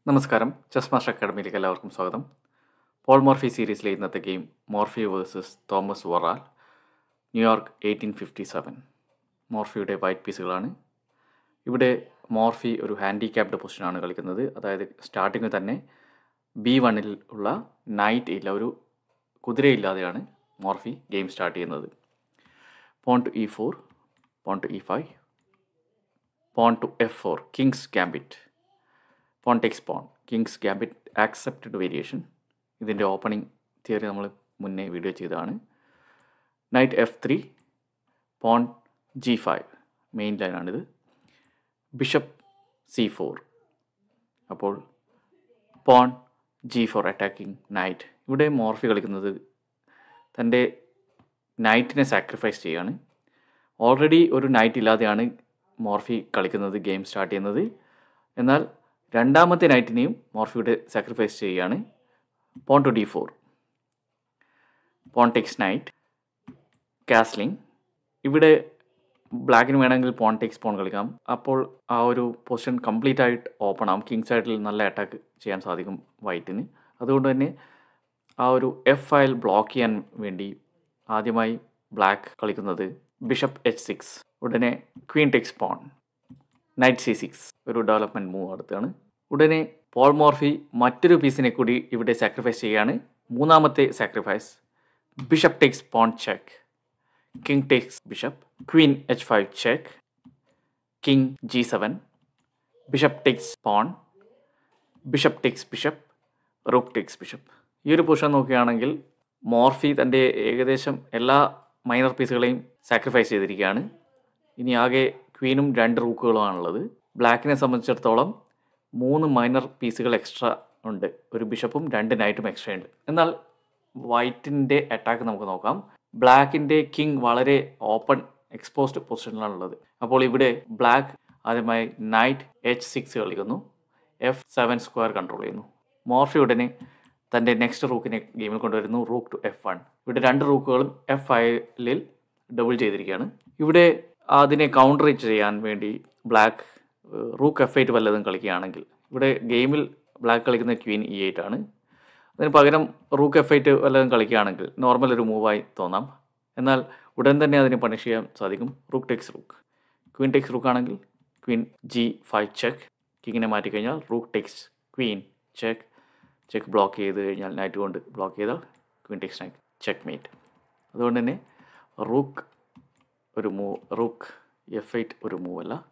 നമസ്കാരം chess master അക്കാഡമിയിലേക്ക് എല്ലാവർക്കും സ്വാഗതം പോൾ മോർഫി സീരീസിലെ ഇന്നത്തെ game Morphy versus Thomas Worrall New York eighteen fifty seven മോർഫിയുടെ വൈറ്റ് പീസുകളാണ് ഇവിടെ മോർഫി ഒരു ഹാൻഡിക്യാപ്ഡ് പൊസിഷനാണ് കളിക്കുന്നത് അതായത് സ്റ്റാർട്ടിങ്ങിൽ തന്നെ ബി വണ്ണിൽ ഉള്ള നൈറ്റ് ഇല്ല ഒരു കുതിരയില്ലാതെയാണ് മോർഫി ഗെയിം സ്റ്റാർട്ട് ചെയ്യുന്നത് pawn to E four pawn to E five pawn to F four king's gambit pawn takes pawn king's gambit accepted variation ഇതിൻ്റെ ഓപ്പണിംഗ് തിയറി നമ്മൾ മുന്നേ വീഡിയോ ചെയ്തതാണ് knight F three pawn G five main ലൈനാണിത് bishop C four അപ്പോൾ pawn G four attacking knight ഇവിടെ Morphy കളിക്കുന്നത് തൻ്റെ നൈറ്റിനെ സാക്രിഫൈസ് ചെയ്യുകയാണ് ഓൾറെഡി ഒരു നൈറ്റ് ഇല്ലാതെയാണ് മോർഫി കളിക്കുന്നത് ഗെയിം സ്റ്റാർട്ട് ചെയ്യുന്നത് എന്നാൽ രണ്ടാമത്തെ നൈറ്റിനെയും മോർഫിയുടെ സാക്രിഫൈസ് ചെയ്യുകയാണ് pawn to D four pawn takes knight castling ഇവിടെ ബ്ലാക്കിന് വേണമെങ്കിൽ പോൺ ടെക്സ് പോൺ കളിക്കാം അപ്പോൾ ആ ഒരു പൊസിഷൻ കംപ്ലീറ്റ് ആയിട്ട് ഓപ്പൺ ആവും കിങ് സൈഡിൽ നല്ല അറ്റാക്ക് ചെയ്യാൻ സാധിക്കും വൈറ്റിന് അതുകൊണ്ട് തന്നെ ആ ഒരു എഫ് ഫയൽ ബ്ലോക്ക് ചെയ്യാൻ വേണ്ടി ആദ്യമായി ബ്ലാക്ക് കളിക്കുന്നത് ബിഷപ്പ് എച്ച് സിക്സ് ഉടനെ queen takes pawn knight C six ഒരു ഡെവലപ്മെൻറ്റ് മൂവ് അടുത്താണ് ഉടനെ പോൾ മോർഫി മറ്റൊരു പീസിനെ കൂടി ഇവിടെ സാക്രിഫൈസ് ചെയ്യുകയാണ് മൂന്നാമത്തെ sacrifice bishop takes pawn check king takes bishop queen H five check king G seven bishop takes pawn bishop takes bishop rook takes bishop ഈ ഒരു പൊസിഷൻ നോക്കുകയാണെങ്കിൽ മോർഫി തൻ്റെ ഏകദേശം എല്ലാ മൈനർ പീസുകളെയും സാക്രിഫൈസ് ചെയ്തിരിക്കുകയാണ് ഇനി ആകെ ക്വീനും രണ്ട് റൂക്കുകളുമാണുള്ളത് ബ്ലാക്കിനെ സംബന്ധിച്ചിടത്തോളം മൂന്ന് മൈനർ പീസുകൾ എക്സ്ട്രാ ഉണ്ട് ഒരു ബിഷപ്പും രണ്ട് നൈറ്റും എക്സ്ട്രാ ഉണ്ട് എന്നാൽ വൈറ്റിൻ്റെ അറ്റാക്ക് നമുക്ക് നോക്കാം ബ്ലാക്കിൻ്റെ കിങ് വളരെ ഓപ്പൺ എക്സ്പോസ്ഡ് പൊസിഷനിലാണുള്ളത് അപ്പോൾ ഇവിടെ ബ്ലാക്ക് ആദ്യമായി നൈറ്റ് എച്ച് സിക്സ് കളിക്കുന്നു എഫ് സെവൻ സ്ക്വയർ കൺട്രോൾ ചെയ്യുന്നു മോർഫി ഉടനെ തൻ്റെ നെക്സ്റ്റ് റൂക്കിനെ ഗെയിമിൽ കൊണ്ടുവരുന്നു റൂക്ക് ടു എഫ് വൺ ഇവിടെ രണ്ട് റൂക്കുകളും എഫ് ഫൈവിൽ ഡബിൾ ചെയ്തിരിക്കുകയാണ് ഇവിടെ അതിനെ കൗണ്ടർ ചെയ്യാൻ വേണ്ടി ബ്ലാക്ക് റൂക്ക് എഫ് എയ്റ്റ് വല്ലതും കളിക്കുകയാണെങ്കിൽ ഇവിടെ ഗെയിമിൽ ബ്ലാക്ക് കളിക്കുന്ന ക്വീൻ ഇ എയ്റ്റ് ആണ് അതിന് പകരം റൂക്ക് എഫ് എയ്റ്റ് വല്ലതും കളിക്കുകയാണെങ്കിൽ നോർമൽ ഒരു മൂവായി തോന്നാം എന്നാൽ ഉടൻ തന്നെ അതിനെ പണിഷ് ചെയ്യാൻ സാധിക്കും rook takes rook queen takes rook ആണെങ്കിൽ ക്വീൻ ജി ഫൈവ് ചെക്ക് കിങ്ങിനെ മാറ്റിക്കഴിഞ്ഞാൽ rook takes queen check check block ചെയ്ത് കഴിഞ്ഞാൽ നൈറ്റ് കൊണ്ട് ബ്ലോക്ക് ചെയ്താൽ queen takes knight checkmate അതുകൊണ്ട് തന്നെ റൂക്ക് ഒരു മൂവ് റൂക്ക് എഫ് എയ്റ്റ് ഒരു മൂവ് അല്ല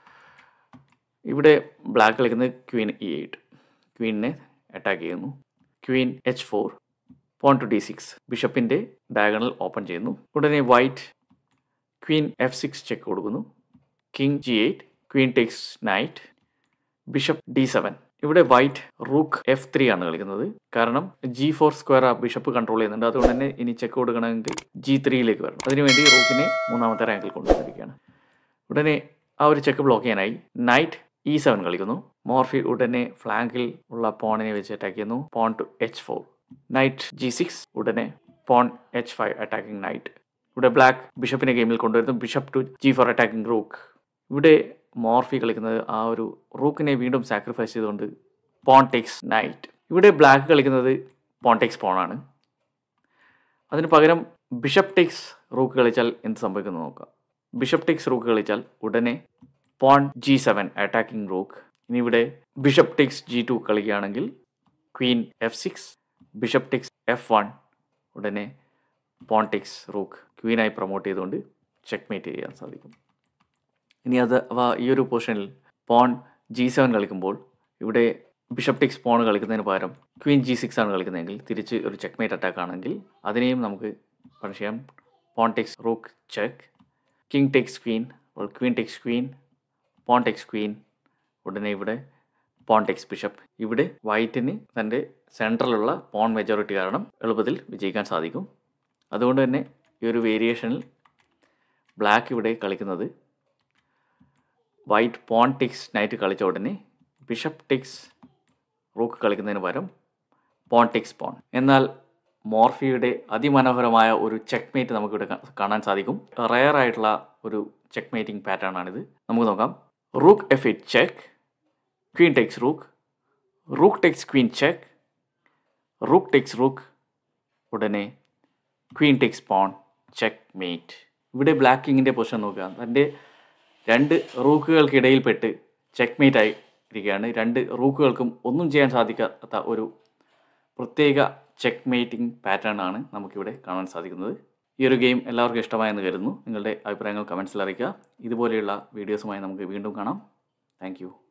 ഇവിടെ ബ്ലാക്ക് കളിക്കുന്നത് ക്വീൻ ഇ എയ്റ്റ് ക്വീനിനെ അറ്റാക്ക് ചെയ്യുന്നു queen H four pawn to D six ബിഷപ്പിൻ്റെ ഡയഗണൽ ഓപ്പൺ ചെയ്യുന്നു ഉടനെ white queen F six check കൊടുക്കുന്നു king G eight queen takes knight bishop D seven ഇവിടെ വൈറ്റ് റൂക്ക് എഫ് ത്രീ ആണ് കളിക്കുന്നത് കാരണം ജി ഫോർ സ്ക്വയർ ആ ബിഷപ്പ് കൺട്രോൾ ചെയ്യുന്നുണ്ട് അതുകൊണ്ട് തന്നെ ഇനി ചെക്ക് കൊടുക്കണമെങ്കിൽ ജി ത്രീയിലേക്ക് വരണം അതിനുവേണ്ടി റൂക്കിനെ മൂന്നാമത്തെ റാങ്കിൽ കൊണ്ടുവന്നിരിക്കുകയാണ് ഉടനെ ആ ഒരു ചെക്ക് ബ്ലോക്ക് ചെയ്യാനായി നൈറ്റ് ഇ സെവൻ കളിക്കുന്നു മോർഫി ഉടനെ ഫ്ലാങ്കിൽ ഉള്ള പോണിനെ വെച്ച് അറ്റാക്ക് ചെയ്യുന്നു pawn to H four knight G six ഉടനെ pawn H five attacking knight ഇവിടെ ബ്ലാക്ക് ബിഷപ്പിനെ ഗെയിമിൽ കൊണ്ടുവരുന്നു bishop to G four attacking rook ഇവിടെ മോർഫി കളിക്കുന്നത് ആ ഒരു റൂക്കിനെ വീണ്ടും സാക്രിഫൈസ് ചെയ്തുകൊണ്ട് പോൺ ടെക്സ് നൈറ്റ് ഇവിടെ ബ്ലാക്ക് കളിക്കുന്നത് പോൺ ടെക്സ് പോണാണ് അതിന് പകരം ബിഷപ്പ് ടെക്സ് റൂക്ക് കളിച്ചാൽ എന്ത് സംഭവിക്കുന്നു നോക്കാം ബിഷപ്പ് ടെക്സ് റൂക്ക് കളിച്ചാൽ ഉടനെ pawn G seven attacking rook ഇനി ഇവിടെ ബിഷപ്പ് ടെക്സ് ജി ടു കളിക്കുകയാണെങ്കിൽ queen F six bishop takes F one ഉടനെ പോൺ ടെക്സ് റൂക്ക് ക്വീനായി പ്രൊമോട്ട് ചെയ്തുകൊണ്ട് ചെക്ക് മേറ്റ് ചെയ്യാൻ സാധിക്കും ഇനി അത് അവ ഈ ഒരു പൊസിഷനിൽ പോൺ ജി സെവൻ കളിക്കുമ്പോൾ ഇവിടെ ബിഷപ്പ് ടെക്സ് പോൺ കളിക്കുന്നതിന് പകരം ക്വീൻ ജി സിക്സ് ആണ് കളിക്കുന്നതെങ്കിൽ തിരിച്ച് ഒരു ചെക്ക് മേറ്റ് അറ്റാക്ക് ആണെങ്കിൽ അതിനെയും നമുക്ക് പണിഷ് ചെയ്യാം pawn takes rook check king takes queen അപ്പോൾ queen takes queen pawn takes queen ഉടനെ ഇവിടെ പോൺ ടെക്സ് ബിഷപ്പ് ഇവിടെ വൈറ്റിന് തൻ്റെ സെൻട്രലുള്ള പോൺ മെജോറിറ്റി കാരണം എളുപ്പത്തിൽ വിജയിക്കാൻ സാധിക്കും അതുകൊണ്ട് തന്നെ ഈ ഒരു വേരിയേഷനിൽ ബ്ലാക്ക് ഇവിടെ കളിക്കുന്നത് വൈറ്റ് പോൺ ടെക്സ് നൈറ്റ് കളിച്ച ഉടനെ ബിഷപ്പ് ടെക്സ് റൂക്ക് കളിക്കുന്നതിന് പകരം പോൺ ടെക്സ് പോൺ എന്നാൽ മോർഫിയുടെ അതിമനോഹരമായ ഒരു ചെക്ക് മേറ്റ് നമുക്കിവിടെ കാണാൻ സാധിക്കും റയർ ആയിട്ടുള്ള ഒരു ചെക്ക് മേറ്റിംഗ് പാറ്റേൺ ആണിത് നമുക്ക് നോക്കാം rook F eight check queen takes rook rook takes queen check rook takes rook ഉടനെ queen takes pawn checkmate ഇവിടെ ബ്ലാക്ക് കിങ്ങിൻ്റെ പൊസിഷൻ നോക്കുക തൻ്റെ രണ്ട് റൂക്കുകൾക്കിടയിൽപ്പെട്ട് ചെക്ക് മേറ്റ് ആയി ഇരിക്കുകയാണ് രണ്ട് റൂക്കുകൾക്കും ഒന്നും ചെയ്യാൻ സാധിക്കാത്ത ഒരു പ്രത്യേക ചെക്ക് മേറ്റിംഗ് പാറ്റേൺ ആണ് നമുക്കിവിടെ കാണാൻ സാധിക്കുന്നത് ഈ ഒരു ഗെയിം എല്ലാവർക്കും ഇഷ്ടമായെന്ന് കരുതുന്നു നിങ്ങളുടെ അഭിപ്രായങ്ങൾ കമൻസിൽ അറിയിക്കുക ഇതുപോലെയുള്ള വീഡിയോസുമായി നമുക്ക് വീണ്ടും കാണാം താങ്ക്